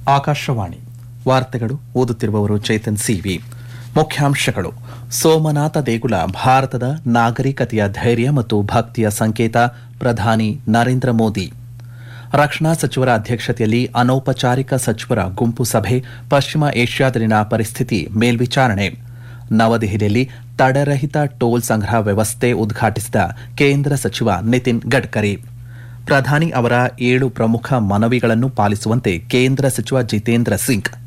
ಆಕಾಶವಾಣಿ ವಾರ್ತೆಗಳು ಓದುತ್ತಿರುವವರು ಚೇತನ್ ಸಿವಿ ಮುಖ್ಯಾಂಶಗಳು ಸೋಮನಾಥ ದೇಗುಲ ಭಾರತದ ನಾಗರಿಕತೆಯ ಧೈರ್ಯ ಮತ್ತು ಭಕ್ತಿಯ ಸಂಕೇತ ಪ್ರಧಾನಿ ನರೇಂದ್ರ ಮೋದಿ ರಕ್ಷಣಾ ಸಚಿವರ ಅಧ್ಯಕ್ಷತೆಯಲ್ಲಿ ಅನೌಪಚಾರಿಕ ಸಚಿವರ ಗುಂಪು ಸಭೆ ಪಶ್ಚಿಮ ಏಷ್ಯಾದಲ್ಲಿನ ಪರಿಸ್ಥಿತಿ ಮೇಲ್ವಿಚಾರಣೆ ನವದೆಹಲಿಯಲ್ಲಿ ತಡೆರಹಿತ ಟೋಲ್ ಸಂಗ್ರಹ ವ್ಯವಸ್ಥೆ ಉದ್ಘಾಟಿಸಿದ ಕೇಂದ್ರ ಸಚಿವ ನಿತಿನ್ ಗಡ್ಕರಿ ಪ್ರಧಾನಿ ಅವರ ಏಳು ಪ್ರಮುಖ ಮನವಿಗಳನ್ನು ಪಾಲಿಸುವಂತೆ ಕೇಂದ್ರ ಸಚಿವ ಜಿತೇಂದ್ರ ಸಿಂಗ್